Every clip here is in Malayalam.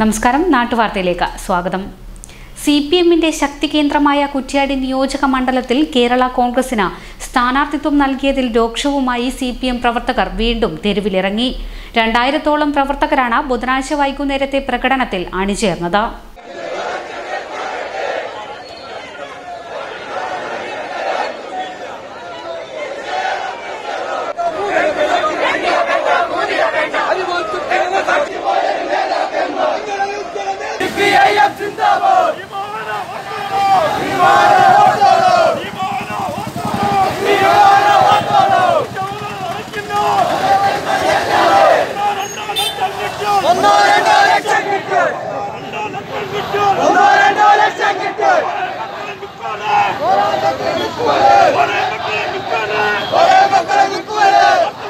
നമസ്കാരം നാട്ടുവാർത്തയിലേക്ക് സ്വാഗതം സി പി എമ്മിന്റെ ശക്തി കേന്ദ്രമായ കുറ്റ്യാടി നിയോജക മണ്ഡലത്തിൽ കേരള കോൺഗ്രസിന് സ്ഥാനാർത്ഥിത്വം നൽകിയതിൽ രോക്ഷവുമായി സി പി എം പ്രവർത്തകർ വീണ്ടും തെരുവിലിറങ്ങി രണ്ടായിരത്തോളം പ്രവർത്തകരാണ് ബുധനാഴ്ച വൈകുന്നേരത്തെ പ്രകടനത്തിൽ അണിചേർന്നത് ഒന്നോ രണ്ടോ ലക്ഷം കിട്ടും ഒന്നോ രണ്ടോ ലക്ഷം കിട്ടും ഒരേ മക്കളെ നിൽക്കുവല്ലേ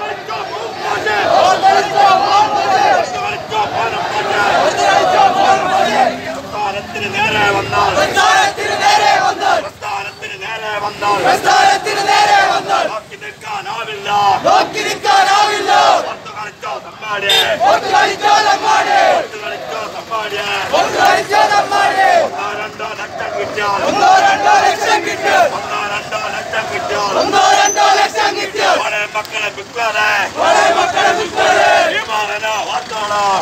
പ്രസ്ഥാനത്തിന് നേരെ വന്നാൽ പ്രസ്ഥാനത്തിന് നേരെ വന്നാൽ പ്രസ്ഥാനത്തിന് നേരെ വന്നാൽ പ്രസ്ഥാനത്തിന് നേരെ വന്നാൽ നോക്കി നിൽക്കാനാവില്ല നോക്കി നിൽക്കാനാവില്ല ഒത്തു കളിച്ചോ തമ്പാടെ ഒത്തു കളിച്ചോ നമ്മാട് ഒത്തു കളിച്ചോ തമ്പാടെ ഒത്തു കളിച്ചോ നമ്മാട് ഒന്നോ രണ്ടോ ലക്ഷം കിട്ടിയാൽ ഒന്നോ രണ്ടോ ലക്ഷം കിട്ടും ഒന്നോ രണ്ടോ ലക്ഷം കിട്ടിയാൽ ഒന്നോ രണ്ടോ ലക്ഷം കിട്ടും ഒരേ മക്കളെ വിൽക്കാതെ ഒരേ മക്കളെ നിൽക്കുവല്ലേ വിമാന വാർത്തോളം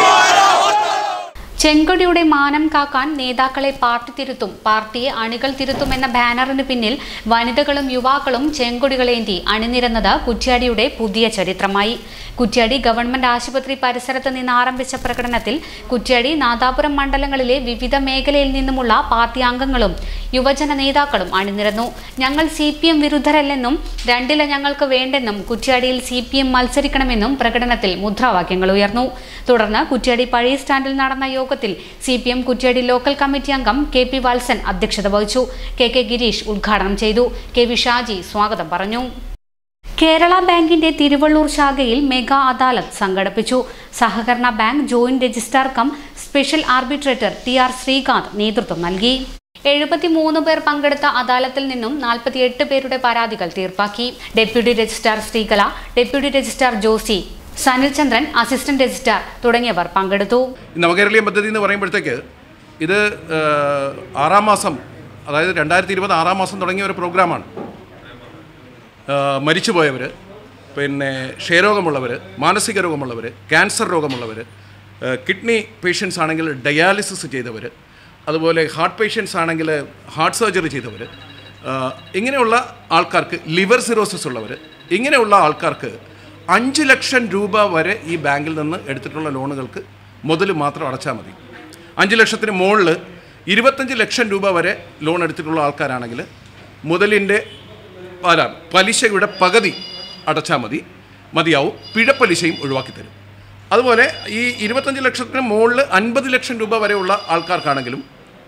ചെങ്കൊടിയുടെ മാനം കാക്കാൻ നേതാക്കളെ പാർട്ടി തിരുത്തും പാർട്ടിയെ അണികൾ തിരുത്തുമെന്ന ബാനറിന് പിന്നിൽ വനിതകളും യുവാക്കളും ചെങ്കൊടികളേന്തി അണിനിരന്നത് കുറ്റ്യാടിയുടെ പുതിയ ചരിത്രമായി കുറ്റ്യാടി ഗവൺമെന്റ് ആശുപത്രി പരിസരത്ത് നിന്ന് ആരംഭിച്ച പ്രകടനത്തിൽ കുറ്റ്യാടി നാദാപുരം മണ്ഡലങ്ങളിലെ വിവിധ മേഖലയിൽ നിന്നുമുള്ള പാർട്ടി അംഗങ്ങളും യുവജന നേതാക്കളും അണിനിരന്നു ഞങ്ങൾ സി പി എം വിരുദ്ധരല്ലെന്നും രണ്ടില ഞങ്ങൾക്ക് വേണ്ടെന്നും കുറ്റ്യാടിയിൽ സി പി എം മത്സരിക്കണമെന്നും പ്രകടനത്തിൽ മുദ്രാവാക്യങ്ങൾ ഉയർന്നു തുടർന്ന് കുറ്റ്യാടി പഴയ സ്റ്റാൻഡിൽ നടന്ന യോഗത്തിൽ C P M Kuttiady local committee അംഗം കെ പി വത്സൻ അധ്യക്ഷത വഹിച്ചു കെ കെ ഗിരീഷ് ഉദ്ഘാടനം ചെയ്തു കെ വി ഷാജി സ്വാഗതം പറഞ്ഞു കേരള ബാങ്കിന്റെ തിരുവള്ളൂർ ശാഖയിൽ മെഗാ അദാലത്ത് സംഘടിപ്പിച്ചു സഹകരണ bank joint registrar cum special arbitrator T R Srikanth നേതൃത്വം നൽകി എഴുപത്തിമൂന്ന് പേർ പങ്കെടുത്ത അദാലത്തിൽ നിന്നും നാൽപ്പത്തിയെട്ട് പേരുടെ പരാതികൾ തീർപ്പാക്കി deputy registrar Sreekala deputy registrar Josy Sanil Chandran assistant registrar തുടങ്ങിയവർ പങ്കെടുത്തു നവകേരളീയ പദ്ധതി എന്ന് പറയുമ്പോഴത്തേക്ക് ഇത് ആ, ആറാം മാസം അതായത് രണ്ടായിരത്തി ഇരുപത് ആറാം മാസം തുടങ്ങിയ ഒരു പ്രോഗ്രാമാണ് മരിച്ചുപോയവർ പിന്നെ ക്ഷയരോഗമുള്ളവർ മാനസിക രോഗമുള്ളവർ ക്യാൻസർ രോഗമുള്ളവർ കിഡ്നി പേഷ്യൻസ് ആണെങ്കിൽ ഡയാലിസിസ് ചെയ്തവർ അതുപോലെ ഹാർട്ട് പേഷ്യൻസ് ആണെങ്കിൽ ഹാർട്ട് സർജറി ചെയ്തവർ ഇങ്ങനെയുള്ള ആൾക്കാർക്ക് ലിവർ സിറോസിസ് ഉള്ളവർ ഇങ്ങനെയുള്ള ആൾക്കാർക്ക് അഞ്ച് ലക്ഷം രൂപ വരെ ഈ ബാങ്കിൽ നിന്ന് എടുത്തിട്ടുള്ള ലോണുകൾക്ക് മുതൽ മാത്രം അടച്ചാൽ മതി അഞ്ച് ലക്ഷത്തിന് മുകളിൽ ഇരുപത്തഞ്ച് ലക്ഷം രൂപ വരെ ലോൺ എടുത്തിട്ടുള്ള ആൾക്കാരാണെങ്കിൽ മുതലിൻ്റെ അല്ല പലിശയുടെ പകുതി അടച്ചാൽ മതി മതിയാവും പിഴപ്പലിശയും ഒഴിവാക്കി തരും അതുപോലെ ഈ ഇരുപത്തഞ്ച് ലക്ഷത്തിന് മുകളിൽ അൻപത് ലക്ഷം രൂപ വരെയുള്ള ആൾക്കാർക്കാണെങ്കിലും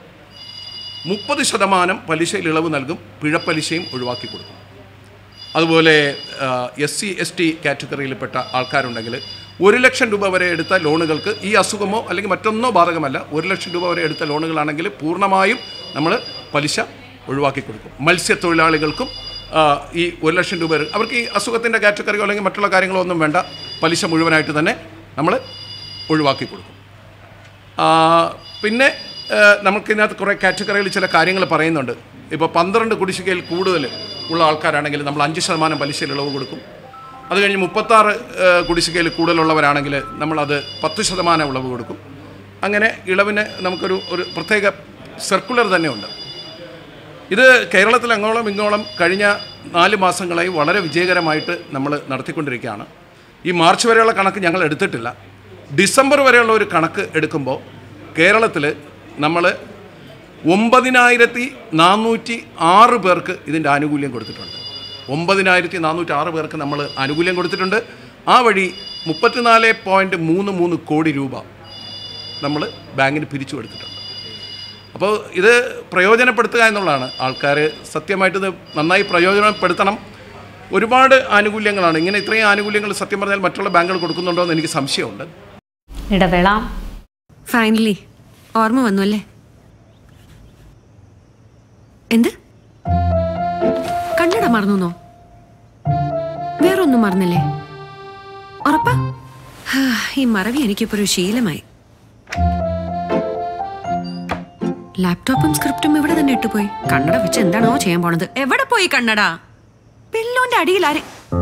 മുപ്പത് ശതമാനം പലിശയിൽ ഇളവ് നൽകും പിഴപ്പലിശയും ഒഴിവാക്കി കൊടുക്കും അതുപോലെ എസ് സി എസ് ടി കാറ്റഗറിയിൽപ്പെട്ട ആൾക്കാരുണ്ടെങ്കിൽ ഒരു ലക്ഷം രൂപ വരെ എടുത്ത ലോണുകൾക്ക് ഈ അസുഖമോ അല്ലെങ്കിൽ മറ്റൊന്നോ ബാധകമല്ല ഒരു ലക്ഷം രൂപ വരെ എടുത്ത ലോണുകളാണെങ്കിൽ പൂർണ്ണമായും നമ്മൾ പലിശ ഒഴിവാക്കി കൊടുക്കും മത്സ്യത്തൊഴിലാളികൾക്കും ആ, ഈ ഒരു ലക്ഷം രൂപ വരെ- അവർക്ക് ഈ അസുഖത്തിൻ്റെ കാറ്റഗറിയോ അല്ലെങ്കിൽ മറ്റുള്ള കാര്യങ്ങളോ ഒന്നും വേണ്ട പലിശ മുഴുവനായിട്ട് തന്നെ നമ്മൾ ഒഴിവാക്കി കൊടുക്കും ആ, പിന്നെ ആ, നമുക്കിതിനകത്ത് കുറേ കാറ്റഗറിയിൽ ചില കാര്യങ്ങൾ പറയുന്നുണ്ട് ഇപ്പോൾ പന്ത്രണ്ട് കുടിശ്ശികയിൽ കൂടുതൽ ഉള്ള ആൾക്കാരാണെങ്കിൽ നമ്മൾ അഞ്ച് ശതമാനം പലിശയിൽ ഇളവ് കൊടുക്കും അത് കഴിഞ്ഞ് മുപ്പത്താറ് കുടിശ്ശികയിൽ കൂടുതലുള്ളവരാണെങ്കിൽ നമ്മളത് പത്ത് ശതമാനം ഇളവ് കൊടുക്കും അങ്ങനെ ഇളവിന് നമുക്കൊരു ഒരു പ്രത്യേക സർക്കുലർ തന്നെ ഉണ്ട് ഇത് കേരളത്തിൽ അങ്ങോളം ഇങ്ങോളം കഴിഞ്ഞ നാല് മാസങ്ങളായി വളരെ വിജയകരമായിട്ട് നമ്മൾ നടത്തിക്കൊണ്ടിരിക്കുകയാണ് ഈ മാർച്ച് വരെയുള്ള കണക്ക് ഞങ്ങൾ എടുത്തിട്ടില്ല ഡിസംബർ വരെയുള്ള ഒരു കണക്ക് എടുക്കുമ്പോൾ കേരളത്തിൽ നമ്മൾ ഒമ്പതിനായിരത്തി നാനൂറ്റി ആറ് പേർക്ക് ഇതിൻ്റെ ആനുകൂല്യം കൊടുത്തിട്ടുണ്ട് ഒമ്പതിനായിരത്തി നാനൂറ്റി ആറ് പേർക്ക് നമ്മൾ ആനുകൂല്യം കൊടുത്തിട്ടുണ്ട് ആ വഴി മുപ്പത്തിനാല് പോയിൻറ്റ് മൂന്ന് മൂന്ന് കോടി രൂപ നമ്മൾ ബാങ്കിന് പിരിച്ചു കൊടുത്തിട്ടുണ്ട് അപ്പോൾ ഇത് പ്രയോജനപ്പെടുത്തുക എന്നുള്ളതാണ് ആൾക്കാർ സത്യമായിട്ട് ഇത് നന്നായി പ്രയോജനപ്പെടുത്തണം ഒരുപാട് ആനുകൂല്യങ്ങളാണ് ഇങ്ങനെ ഇത്രയും ആനുകൂല്യങ്ങൾ സത്യം പറഞ്ഞാൽ മറ്റുള്ള ബാങ്കുകൾ കൊടുക്കുന്നുണ്ടോ എന്ന് എനിക്ക് സംശയമുണ്ട് ഇടവേള ഫൈനലി ഓർമ്മ വന്നു അല്ലേ എന്ത് കണ്ണട മറന്നോ വേറൊന്നും മറന്നില്ലേ ഉറപ്പാ ഹാ, ഈ മറവി എനിക്കിപ്പോ ഒരു ശീലമായി ലാപ്ടോപ്പും സ്ക്രിപ്റ്റും ഇവിടെ തന്നെ ഇട്ടുപോയി കണ്ണട വെച്ച് എന്താണോ ചെയ്യാൻ പോണത് എവിടെ പോയി കണ്ണട പില്ലോന്റെ അടിയിൽ ആരെ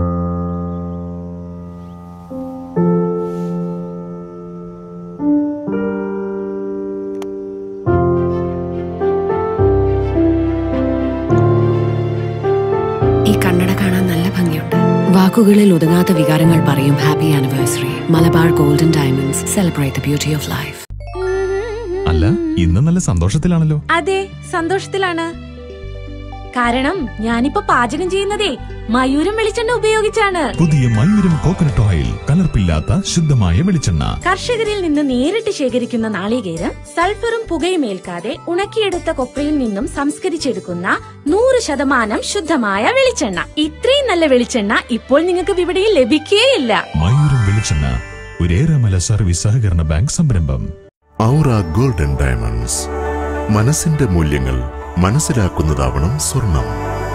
ഈ കണ്ണട കാണാൻ നല്ല ഭംഗിയുണ്ട് വാക്കുകളിൽ ഒതുങ്ങാത്ത വികാരങ്ങൾ പറയും happy anniversary Malabar golden diamonds celebrate the beauty of life അല്ല ഇന്ന് നല്ല സന്തോഷത്തിലാണല്ലോ അതെ സന്തോഷത്തിലാണ് കാരണം ഞാനിപ്പോ പാചകം ചെയ്യുന്നതേ മയൂരം വെളിച്ചെണ്ണ ഉപയോഗിച്ചാണ് പുതിയ മയൂരം കോക്കനട്ട് ഓയിൽ കലർപ്പില്ലാത്ത ശുദ്ധമായ വെളിച്ചെണ്ണ കർഷകരിൽ നിന്ന് നേരിട്ട് ശേഖരിക്കുന്ന നാളികേരം സൾഫറും പുകയും ഏൽക്കാതെ ഉണക്കിയെടുത്ത കൊപ്രയിൽ നിന്നും സംസ്കരിച്ചെടുക്കുന്ന നൂറ് ശതമാനം ശുദ്ധമായ വെളിച്ചെണ്ണ ഇത്രയും നല്ല വെളിച്ചെണ്ണ ഇപ്പോൾ നിങ്ങൾക്ക് വിപണിയിൽ ലഭിക്കുകയില്ല മയൂരം വെളിച്ചെണ്ണ ഒരേറെമല സർവീസ് സഹകരണ ബാങ്ക് സംരംഭം ഔറ ഗോൾഡൻ ഡയമണ്ട്സ് മനസ്സിന്റെ മൂല്യങ്ങൾ മനസ്സിലാക്കുന്നതാവണം സ്വർണം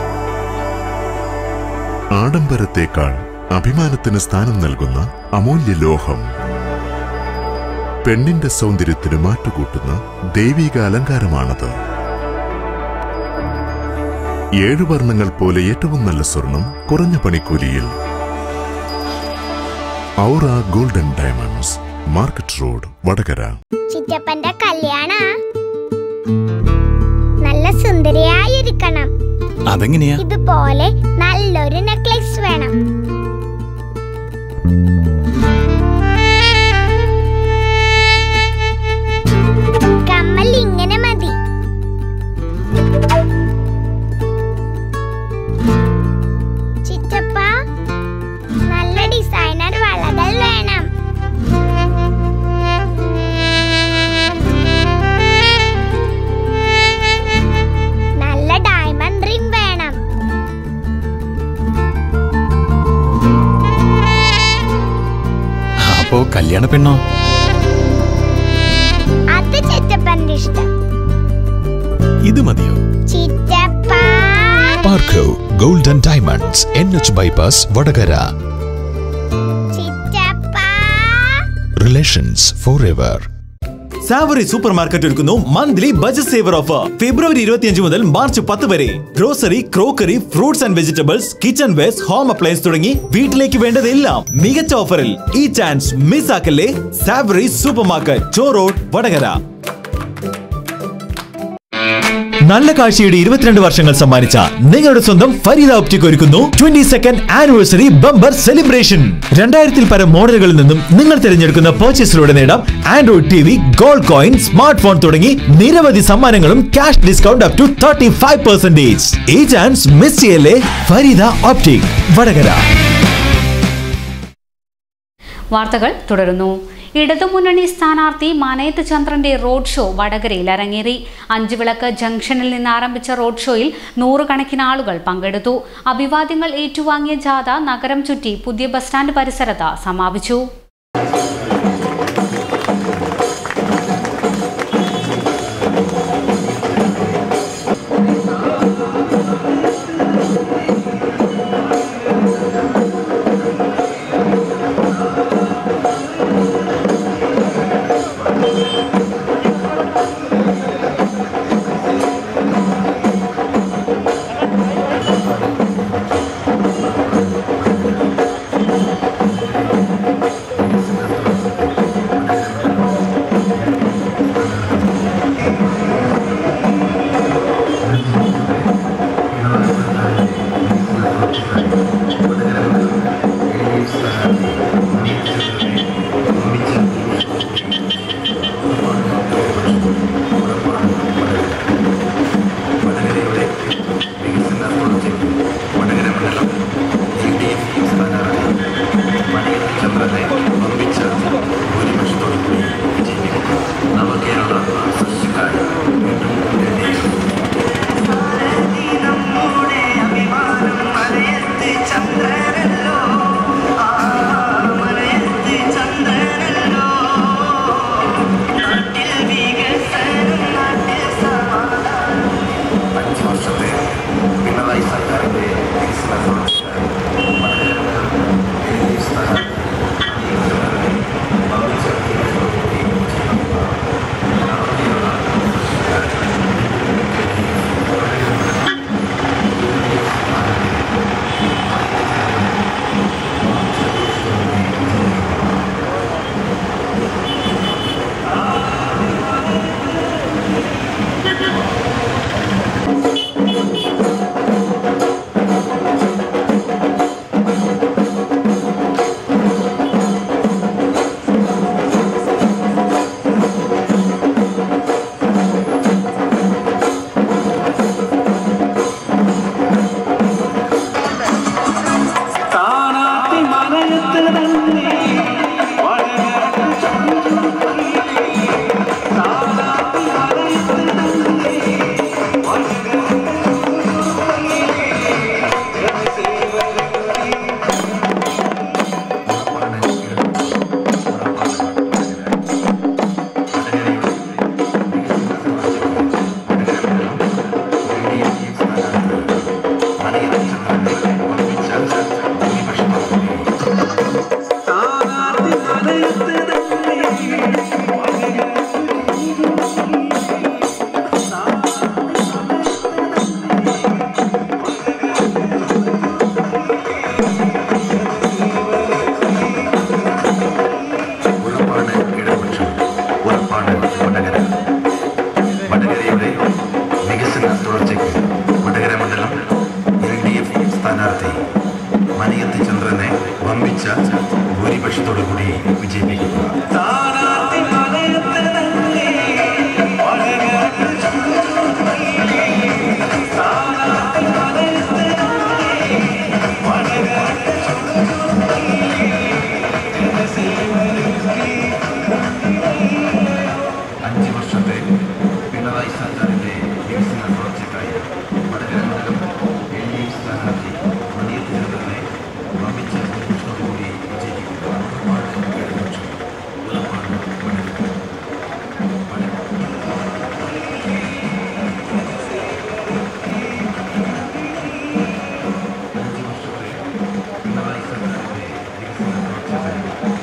ആഡംബരത്തേക്കാൾ അഭിമാനത്തിന് സ്ഥാനം നൽകുന്ന അമൂല്യ ലോഹം പെണ്ണിന്റെ സൗന്ദര്യത്തിന് മാറ്റുകൂട്ടുന്ന ദൈവിക അലങ്കാരമാണത് ഏഴു വർണ്ണങ്ങൾ പോലെ ഏറ്റവും നല്ല സ്വർണം കുറഞ്ഞ പണിക്കൂലിയിൽ Aura golden diamonds market road Vadakara ചിറ്റപ്പന്റെ കല്യാണ നല്ല സുന്ദരിയായിരിക്കണം അതെങ്ങനെയാ ഇതുപോലെ നല്ലൊരു നെക്ലേസ് വേണം കമ്മൽ ഇങ്ങനെ മതി ചിറ്റപ്പ നല്ല ഡിസൈനർ വളകൾ വേണം നല്ല ഡയമണ്ട് റിംഗ് വേണം അപ്പോ കല്യാണ പെണ്ണോ അത് ചിറ്റപ്പന്റെ ഇഷ്ടം ഇത് മതിയോ ചിറ്റപ്പ Parco golden diamonds N H bypass Vadakara ചിറ്റപ്പ relations forever savoury super market ഒരുക്കുന്നു മന്ത്ലി ബജറ്റ് സേവർ ഓഫർ ഫെബ്രുവരി ഇരുപത്തിയഞ്ച് മുതൽ മാർച്ച് പത്ത് വരെ grocery crockery fruits and vegetables kitchen waste home appliance തുടങ്ങി വീട്ടിലേക്ക് വേണ്ടതെല്ലാം മികച്ച ഓഫറിൽ ഈ ചാൻസ് മിസ് ആക്കല്ലേ സാവറി സൂപ്പർ മാർക്കറ്റ് ചോ റോഡ് വടകര നല്ല കാഴ്ചയുടെ ഇരുപത്തിരണ്ട് വർഷങ്ങൾ സമ്മാനിച്ച നിങ്ങളുടെ സ്വന്തം ഫരീദ ഒപ്റ്റിക് ഒരുക്കുന്നു twenty second anniversary bumper celebration രണ്ടായിരത്തിൽ പരം മോഡലുകളിൽ നിന്നും നിങ്ങൾ തിരഞ്ഞെടുക്കുന്ന പർച്ചേസിലൂടെ നേടാം android T V gold coin smart phone തുടങ്ങി നിരവധി സമ്മാനങ്ങളും cash discount up to thirty five percentage ഈ ചാൻസ് മിസ് ചെയ്യല്ലേ ഫരീദ ഒപ്റ്റിക് വടകര വാർത്തകൾ തുടരുന്നു ഇടതുമുന്നണി സ്ഥാനാർത്ഥി മനയത്ത് ചന്ദ്രന്റെ റോഡ് ഷോ വടകരയിൽ അരങ്ങേറി അഞ്ചുവിളക്ക് ജംഗ്ഷനിൽ നിന്ന് ആരംഭിച്ച റോഡ് ഷോയിൽ നൂറുകണക്കിന് ആളുകൾ പങ്കെടുത്തു അഭിവാദ്യങ്ങൾ ഏറ്റുവാങ്ങിയ ജാഥ നഗരം ചുറ്റി പുതിയ ബസ് സ്റ്റാൻഡ് പരിസരത്ത് സമാപിച്ചു ഉറപ്പാണ് ഇടപക്ഷം ഉറപ്പാണ് വടകര വടകരയുടെ വികസന തുടർച്ചയ്ക്ക് വടകര മണ്ഡലം എൽ ഡി എഫ് സ്ഥാനാർത്ഥി മനയത്ത് ചന്ദ്രനെ വമ്പിച്ച ഭൂരിപക്ഷത്തോടു കൂടി വിജയിപ്പിക്കുക അഞ്ച് വർഷത്തെ പിണറായി സർക്കാരിന്റെ വികസന തുടർച്ചയ്ക്കായി വടകര മണ്ഡലം എൽ ഡി എഫ് സ്ഥാനാർത്ഥി മനയത്ത് ചന്ദ്രനെ വമ്പിച്ച ഭൂരിപക്ഷത്തോടു കൂടി വിജയിപ്പിക്കുക ഉറപ്പാണ് ഇടപക്ഷം ഉറപ്പാണ് വടകര അഞ്ച് വർഷത്തെ പിണറായി സർക്കാരിന്റെ വികസന തുടർച്ചയ്ക്കായി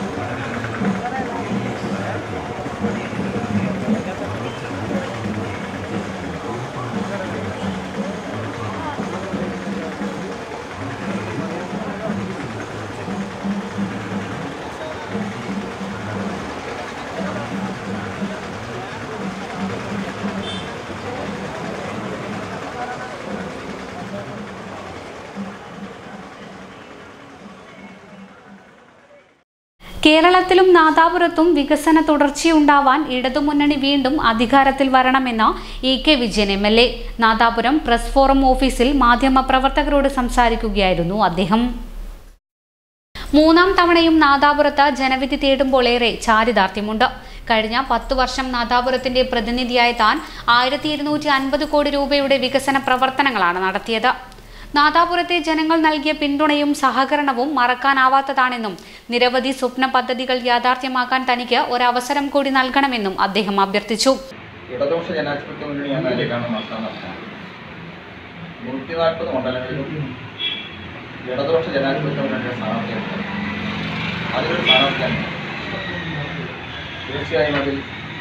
കേരളത്തിലും നാദാപുരത്തും വികസന തുടർച്ചയുണ്ടാവാൻ ഇടതുമുന്നണി വീണ്ടും അധികാരത്തിൽ വരണമെന്ന് E K Vijayan M L A Nadapuram press forum ഓഫീസിൽ മാധ്യമപ്രവർത്തകരോട് സംസാരിക്കുകയായിരുന്നു അദ്ദേഹം മൂന്നാം തവണയും നാദാപുരത്ത് ജനവിധി തേടുമ്പോൾ ഏറെ ചാരിതാർത്ഥ്യമുണ്ട് കഴിഞ്ഞ പത്തു വർഷം നാദാപുരത്തിന്റെ പ്രതിനിധിയായ താൻ ആയിരത്തി ഇരുന്നൂറ്റി അൻപത് കോടി രൂപയുടെ വികസന പ്രവർത്തനങ്ങളാണ് നടത്തിയത് നാദാപുരത്തെ ജനങ്ങൾ നൽകിയ പിന്തുണയും സഹകരണവും മറക്കാനാവാത്തതാണെന്നും നിരവധി സ്വപ്ന പദ്ധതികൾ യാഥാർത്ഥ്യമാക്കാൻ തനിക്ക് ഒരവസരം കൂടി നൽകണമെന്നും അദ്ദേഹം അഭ്യർത്ഥിച്ചു ഇടതുപക്ഷ ജനാധിപത്യ മുന്നണി എന്ന നിലയിലാണ് മത്സരം നടത്തുന്നത് നൂറ്റി നാൽപ്പത് മണ്ഡലങ്ങളിലും ഇടതുപക്ഷ ജനാധിപത്യ മുന്നണിയുടെ സ്ഥാനാർത്ഥിയുണ്ട് അതിലൊരു സ്ഥാനാർത്ഥിയാണ് തീർച്ചയായും അതിൽ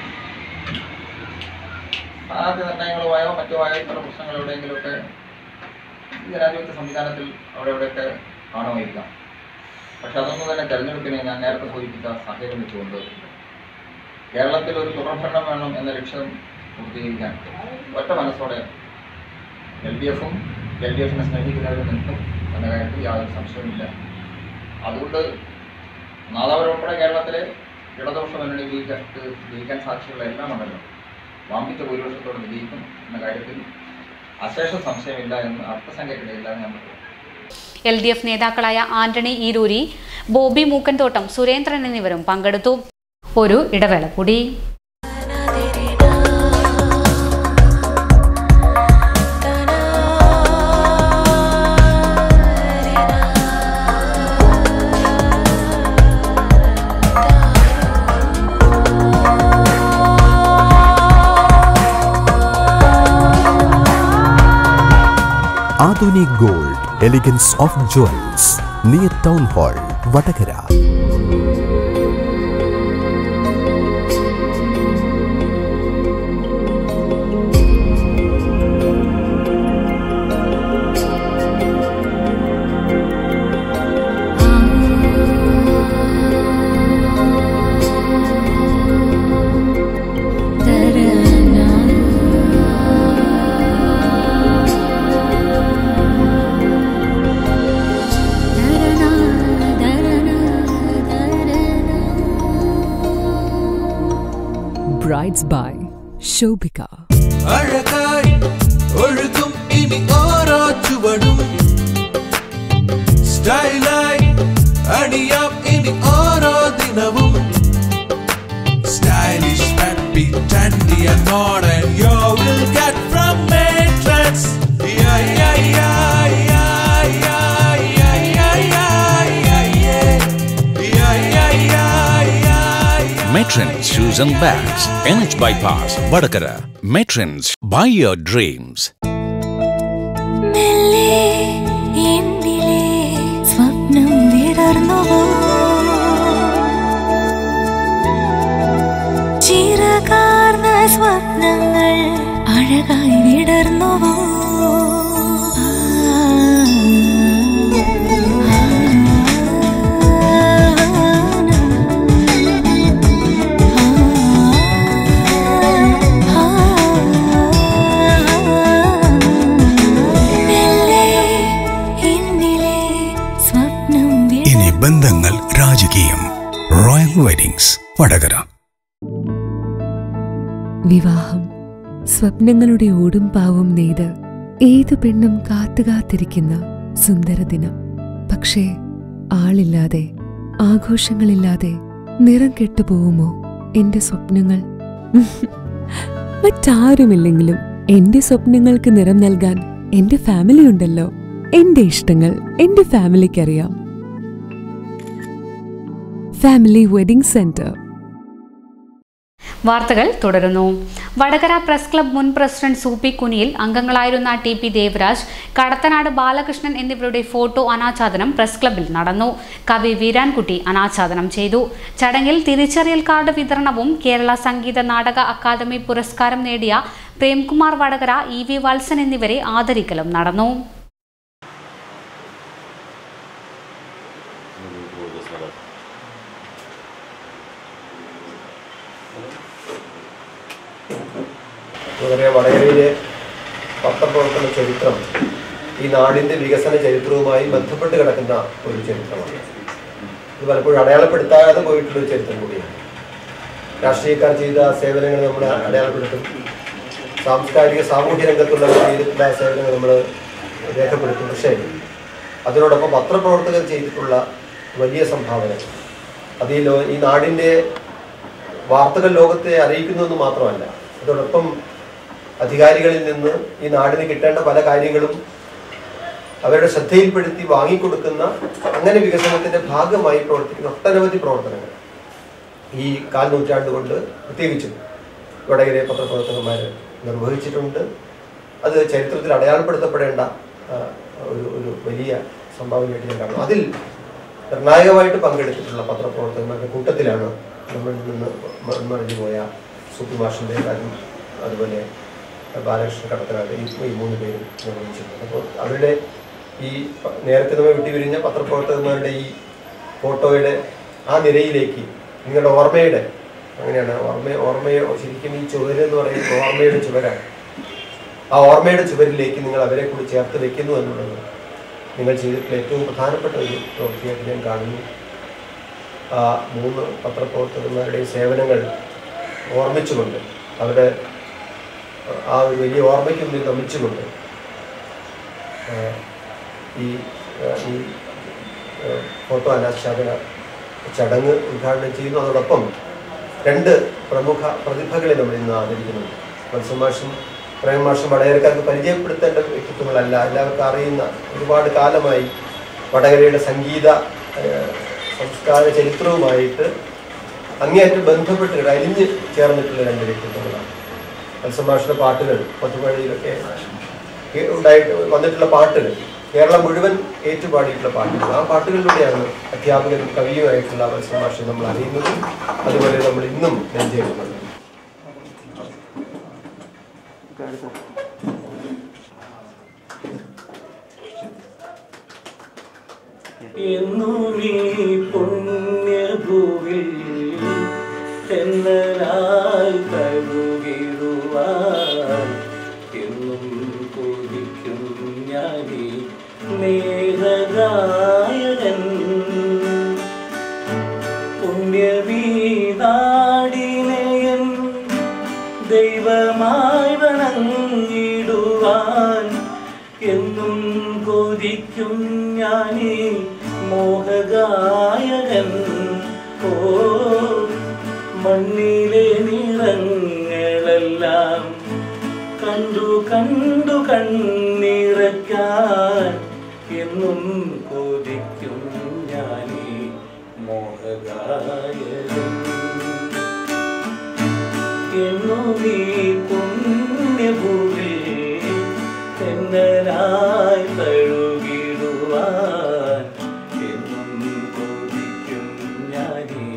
സ്ഥാനാർത്ഥി നിർണയങ്ങളുമായോ മറ്റോ ആയ പല പ്രശ്നങ്ങൾ എവിടെയെങ്കിലുമൊക്കെ ഈ ജനാധിപത്യ സംവിധാനത്തിൽ അവിടെ എവിടെയൊക്കെ കാണുമായിരിക്കാം പക്ഷെ അതൊന്നും തന്നെ തെരഞ്ഞെടുപ്പിനെ ഞാൻ നേരത്തെ സൂചിപ്പിച്ച സാഹചര്യം വെച്ചുകൊണ്ട് കേരളത്തിൽ ഒരു തുടർഭരണം വേണം എന്ന ലക്ഷ്യം പൂർത്തീകരിക്കാൻ ഒറ്റ മനസ്സോടെ എൽ ഡി എഫും എൽ ഡി എഫിനെ സ്നേഹിക്കുന്നവരും നിൽക്കും എന്ന കാര്യത്തിൽ യാതൊരു സംശയവുമില്ല അതുകൊണ്ട് നാദാപുരം ഉൾപ്പെടെ കേരളത്തിലെ ഇടതുപക്ഷ മുന്നണി വിജയിക്കാൻ ജയിക്കാൻ സാക്ഷിയുള്ള എല്ലാ മണ്ഡലം വാമ്പിച്ച ഭൂരിപക്ഷത്തോടെ വിജയിക്കും എന്ന കാര്യത്തിൽ അശേഷ സംശയമില്ല എന്ന് അർത്ഥസംഖ്യക്കിടയില്ല ഞാൻ പറയുന്നു എൽ ഡി എഫ് നേതാക്കളായ ആന്റണി ഈരൂരി ബോബി മൂക്കൻതോട്ടം സുരേന്ദ്രൻ എന്നിവരും പങ്കെടുത്തു ഒരു ഇടവേള കൂടി Adhunik gold elegance of jewels near town hall Vadakara Brides by Shobika. അഴകായി ഒഴുകും ഇനി ഓരോ ചുവടും സ്റ്റൈലായി അണിയാം ഇനി ഓരോ ദിനവും stylish happy trendy and modern you will get from Matrix yeah yeah yeah yeah yeah yeah yeah yeah yeah yeah yeah yeah yeah yeah Matrons Shoes and Bags, NH Bypass, Vadakara. Matrons, buy your dreams. മെല്ലെ എന്നിലെ സ്വപ്നം വിടർന്നുവോ ചിറകാർന്ന സ്വപ്നങ്ങൾ അഴകായി വിടർന്നുവോ മെല്ലെ എന്നിലെ സ്വപ്നം ഇനി ബന്ധങ്ങൾ രാജകീയം റോയൽ വെഡിങ്സ് വടകര വിവാഹം സ്വപ്നങ്ങളുടെ ഓടും പാവും നെയ്ത് ഏതു പെണ്ണും കാത്തുകാത്തിരിക്കുന്ന സുന്ദര ദിനം പക്ഷേ ആളില്ലാതെ ആഘോഷങ്ങളില്ലാതെ നിറം കെട്ടുപോകുമോ എന്റെ സ്വപ്നങ്ങൾ മറ്റാരുമില്ലെങ്കിലും എന്റെ സ്വപ്നങ്ങൾക്ക് നിറം നൽകാൻ എന്റെ ഫാമിലി ഉണ്ടല്ലോ എന്റെ ഇഷ്ടങ്ങൾ എന്റെ ഫാമിലിക്കറിയാം ഫാമിലി വെഡിംഗ് സെന്റർ വാർത്തകൾ തുടരുന്നു വടകര പ്രസ് ക്ലബ് മുൻ പ്രസിഡന്റ് സൂപ്പി കുനിയിൽ അംഗങ്ങളായിരുന്ന ടി പി ദേവരാജ് കടത്തനാട് ബാലകൃഷ്ണൻ എന്നിവരുടെ ഫോട്ടോ അനാച്ഛാദനം പ്രസ് ക്ലബിൽ നടന്നു കവി വീരാൻകുട്ടി അനാച്ഛാദനം ചെയ്തു ചടങ്ങിൽ തിരിച്ചറിയൽ കാർഡ് വിതരണവും കേരള സംഗീത നാടക അക്കാദമി പുരസ്കാരം നേടിയ പ്രേംകുമാർ വടകര ഇ വി വത്സൻ എന്നിവരെ ആദരിക്കലും നടന്നു നമുക്കറിയാം വടകരയിലെ പത്രപ്രവർത്തന ചരിത്രം ഈ നാടിൻ്റെ വികസന ചരിത്രവുമായി ബന്ധപ്പെട്ട് കിടക്കുന്ന ഒരു ചരിത്രമാണ് ഇത് പലപ്പോഴും അടയാളപ്പെടുത്താതെ പോയിട്ടുള്ള ഒരു ചരിത്രം കൂടിയാണ് രാഷ്ട്രീയക്കാർ ചെയ്ത സേവനങ്ങൾ നമ്മൾ അടയാളപ്പെടുത്തും സാംസ്കാരിക സാമൂഹ്യ രംഗത്തുള്ള ചെയ്തിട്ടുള്ള സേവനങ്ങൾ നമ്മൾ രേഖപ്പെടുത്തും പക്ഷേ അതിനോടൊപ്പം പത്രപ്രവർത്തകർ ചെയ്തിട്ടുള്ള വലിയ സംഭാവന അത് ഈ ലോ ഈ നാടിൻ്റെ വാർത്തകൾ ലോകത്തെ അറിയിക്കുന്നതെന്ന് മാത്രമല്ല അതോടൊപ്പം അധികാരികളിൽ നിന്ന് ഈ നാടിന് കിട്ടേണ്ട പല കാര്യങ്ങളും അവരുടെ ശ്രദ്ധയിൽപ്പെടുത്തി വാങ്ങിക്കൊടുക്കുന്ന അങ്ങനെ വികസനത്തിന്റെ ഭാഗമായി പ്രവർത്തിക്കുന്ന ഒട്ടനവധി പ്രവർത്തനങ്ങൾ ഈ കാൽ നൂറ്റാണ്ട് കൊണ്ട് പ്രത്യേകിച്ചും വടകരയെ പത്രപ്രവർത്തകന്മാർ നിർവഹിച്ചിട്ടുണ്ട് അത് ചരിത്രത്തിൽ അടയാളപ്പെടുത്തപ്പെടേണ്ട ആ, ഒരു ഒരു വലിയ സംഭാവനയായിട്ട് ഞാൻ കാണുന്നു അതിൽ നിർണായകമായിട്ട് പങ്കെടുത്തിട്ടുള്ള പത്രപ്രവർത്തകന്മാരുടെ കൂട്ടത്തിലാണ് നമ്മളിൽ നിന്ന് മ- മറിഞ്ഞു പോയ സൂപ്പി മാഷിൻ്റെ കാര്യം അതുപോലെ ബാലകൃഷ്ണ കടത്തനാട് ഈ ഈ മൂന്ന് പേരും നിർവഹിച്ചിട്ടുണ്ട് അപ്പോൾ അവരുടെ ഈ പ- നേരത്തെ നമ്മൾ വിട്ടുപിരിഞ്ഞ പത്രപ്രവർത്തകന്മാരുടെ ഈ ഫോട്ടോയുടെ ആ നിരയിലേക്ക് നിങ്ങളുടെ ഓർമ്മയുടെ അങ്ങനെയാണ് ഓർമ്മ ഓർമ്മയെ ശരിക്കും ഈ ചുവര് എന്ന് പറയുന്നത് ഓർമ്മയുടെ ചുവരാണ് ആ ഓർമ്മയുടെ ചുവരിലേക്ക് നിങ്ങൾ അവരെ കൂടി ചേർത്ത് വെക്കുന്നു എന്നുള്ളത് നിങ്ങൾ ചെയ്തിട്ടുള്ള ഏറ്റവും പ്രധാനപ്പെട്ട ഒരു പ്രവൃത്തിയായിട്ട് ഞാൻ കാണുന്നു ആ മൂന്ന് പത്രപ്രവർത്തകന്മാരുടെയും സേവനങ്ങൾ ഓർമ്മിച്ചുകൊണ്ട് അവരുടെ ആ ഒരു വലിയ ഓർമ്മയ്ക്ക് മുന്നിൽ നമിച്ചുകൊണ്ട് ആ, ഈ ആ, ഈ ആ, ഫോട്ടോ അനാച്ഛാദന ചടങ്ങ് ഉദ്ഘാടനം ചെയ്യുന്നു അതോടൊപ്പം രണ്ട് പ്രമുഖ പ്രതിഭകളെ നമ്മൾ ഇന്ന് ആദരിക്കുന്നുണ്ട് മത്സ്യമാഷും പ്രേമമാഷും വടകരക്കാർക്ക് പരിചയപ്പെടുത്തേണ്ട വ്യക്തിത്വങ്ങളല്ല എല്ലാവർക്കും അറിയുന്ന ഒരുപാട് കാലമായി വടകരയുടെ സംഗീത ആ, സംസ്കാര ചരിത്രവുമായിട്ട് അങ്ങേയറ്റം ബന്ധപ്പെട്ട് അലിഞ്ഞ് ചേർന്നിട്ടുള്ള രണ്ട് വ്യക്തിത്വങ്ങളാണ് മത്സ്യമാഷിന്റെ പാട്ടുകൾ പത്തുമഴയിലൊക്കെ കേ- ഉണ്ടായിട്ട് വന്നിട്ടുള്ള പാട്ടുകൾ കേരളം മുഴുവൻ ഏറ്റുപാടിയിട്ടുള്ള പാട്ടുകൾ ആ പാട്ടുകളിലൂടെയാണ് അധ്യാപകനും കവിയുമായിട്ടുള്ള മത്സ്യമാഷെ നമ്മൾ അറിയുന്നത് അതുപോലെ നമ്മൾ ഇന്നും നെഞ്ചേരുന്നത് എന്നൂമീ പുണ്യഭൂവിൽ തെന്നലായി തഴുകിടുവാൻ എന്നും കൊതിക്കും ഞാനീ നേരഗായകൻ പുണ്യവീനാടിനെയൻ ദൈവമായി വണങ്ങിടുവാൻ എന്നും കൊതിക്കും ഞാനീ മോഹഗായകൻ ഓ മണ്ണിലെ നിറങ്ങളെല്ലാം കണ്ടു കണ്ടു കണ്ണിറക്കാൻ എന്നും കൊതിക്കും ഞാനീ മോഹഗായകൻ എന്നും ഈ പുണ്യഭൂമി തെന്നലായി തഴുകിടുവാൻ എന്നും കൊതിക്കും ഞാനീ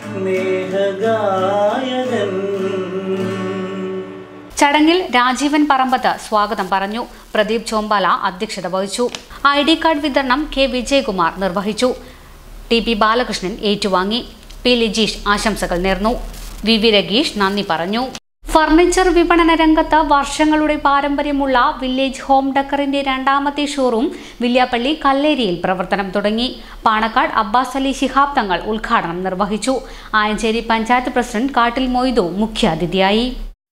സ്നേഹഗായകൻ ചടങ്ങിൽ രാജീവൻ പറമ്പത്ത് സ്വാഗതം പറഞ്ഞു പ്രദീപ് ചോമ്പാല അധ്യക്ഷത വഹിച്ചു ഐ ഡി കാർഡ് വിതരണം കെ വിജയകുമാർ നിർവഹിച്ചു ടി പി ബാലകൃഷ്ണൻ ഏറ്റുവാങ്ങി പി ലിജീഷ് ആശംസകൾ നേർന്നു വി വി രഗീഷ് നന്ദി പറഞ്ഞു ഫർണിച്ചർ വിപണന രംഗത്ത് വർഷങ്ങളുടെ പാരമ്പര്യമുള്ള വില്ലേജ് ഹോം ഡക്കറിന്റെ രണ്ടാമത്തെ ഷോറൂം വില്യാപ്പള്ളി കല്ലേരിയിൽ പ്രവർത്തനം തുടങ്ങി പാണക്കാട് അബ്ബാസ് അലി ശിഹാബ് തങ്ങൾ ഉദ്ഘാടനം നിർവഹിച്ചു ആയഞ്ചേരി പഞ്ചായത്ത് പ്രസിഡന്റ് കാട്ടിൽ മൊയ്തു മുഖ്യാതിഥിയായി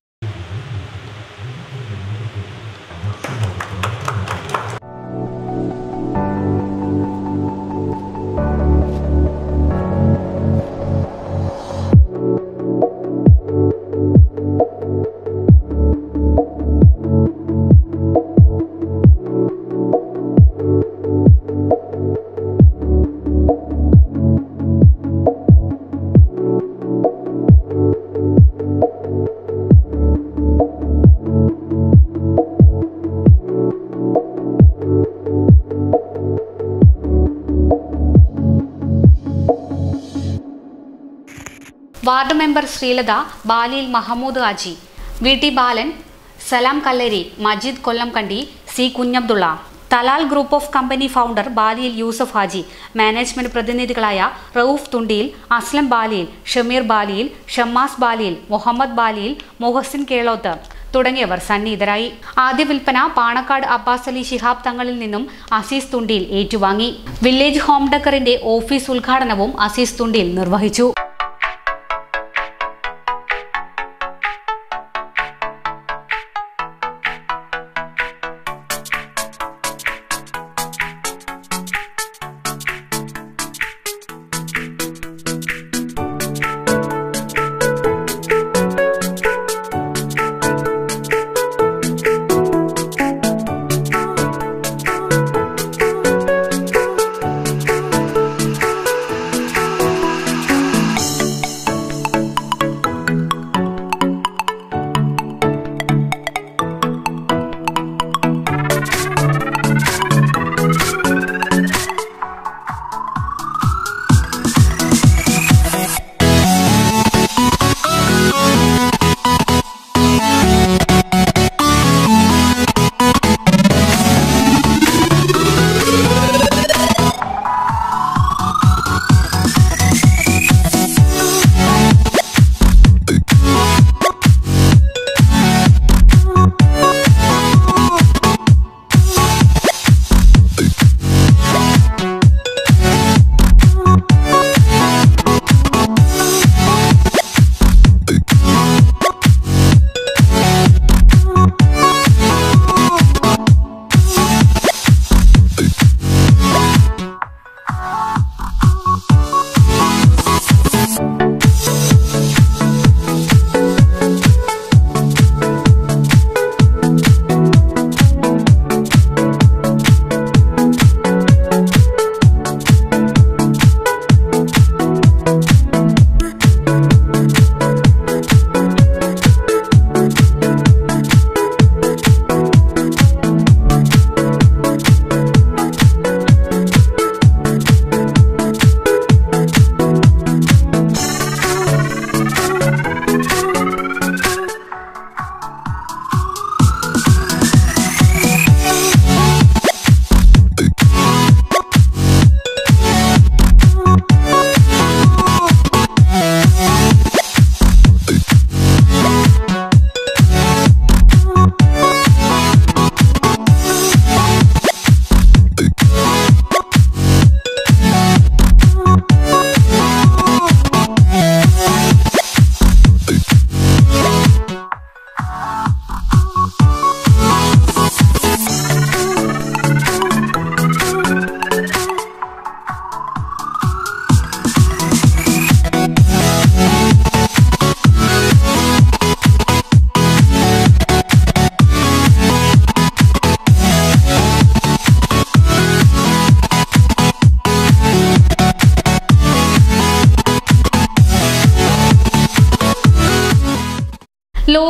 ward member Sreelatha Baliyil Mahmood Haji V T Balan Salam Kalleri Majeed Kollamkandi C Kunhabdulla Talal group of company founder Baliyil Yusuf Haji management പ്രതിനിധികളായ റൌഫ് തുണ്ടിയിൽ അസ്ലം ബാലിയിൽ ഷമീർ ബാലിയിൽ ഷമ്മാസ് ബാലിയിൽ മുഹമ്മദ് ബാലിയിൽ മുഹസിൻ കേളോത്ത് തുടങ്ങിയവർ സന്നിഹിതരായി ആദ്യ വിൽപ്പന പാണക്കാട് അബ്ബാസ് അലി ശിഹാബ് തങ്ങളിൽ നിന്നും അസീസ് തുണ്ടിയിൽ ഏറ്റുവാങ്ങി വില്ലേജ് ഹോം ഡക്കറിന്റെ ഓഫീസ് ഉദ്ഘാടനവും അസീസ് തുണ്ടിയിൽ നിർവഹിച്ചു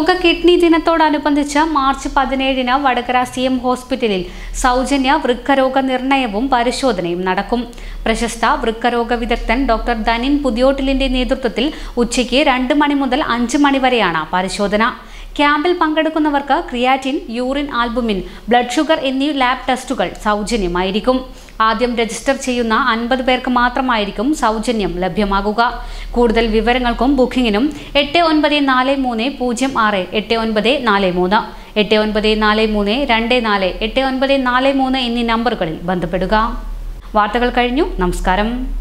ലോക കിഡ്നി ദിനത്തോടനുബന്ധിച്ച് മാർച്ച് പതിനേഴിന് വടകര സി എം ഹോസ്പിറ്റലിൽ സൗജന്യ വൃക്കരോഗ നിർണയവും പരിശോധനയും നടക്കും പ്രശസ്ത വൃക്കരോഗ വിദഗ്ധൻ ഡോക്ടർ ധനിൻ പുതിയോട്ടിലിന്റെ നേതൃത്വത്തിൽ ഉച്ചയ്ക്ക് രണ്ട് മണി മുതൽ അഞ്ച് മണി വരെയാണ് പരിശോധന ക്യാമ്പിൽ പങ്കെടുക്കുന്നവർക്ക് creatinine urine albumin blood sugar എന്നീ ലാബ് ടെസ്റ്റുകൾ സൗജന്യമായിരിക്കും ആദ്യം രജിസ്റ്റർ ചെയ്യുന്ന അൻപത് പേർക്ക് മാത്രമായിരിക്കും സൗജന്യം ലഭ്യമാകുക കൂടുതൽ വിവരങ്ങൾക്കും ബുക്കിംഗിനും എട്ട് ഒൻപത് നാല് മൂന്ന് പൂജ്യം ആറ് എട്ട് ഒൻപത് നാല് മൂന്ന് എട്ട് ഒൻപത് നാല് മൂന്ന് രണ്ട് നാല് എട്ട് ഒൻപത് നാല് മൂന്ന് എന്നീ നമ്പറുകളിൽ ബന്ധപ്പെടുക വാർത്തകൾ കഴിഞ്ഞു നമസ്കാരം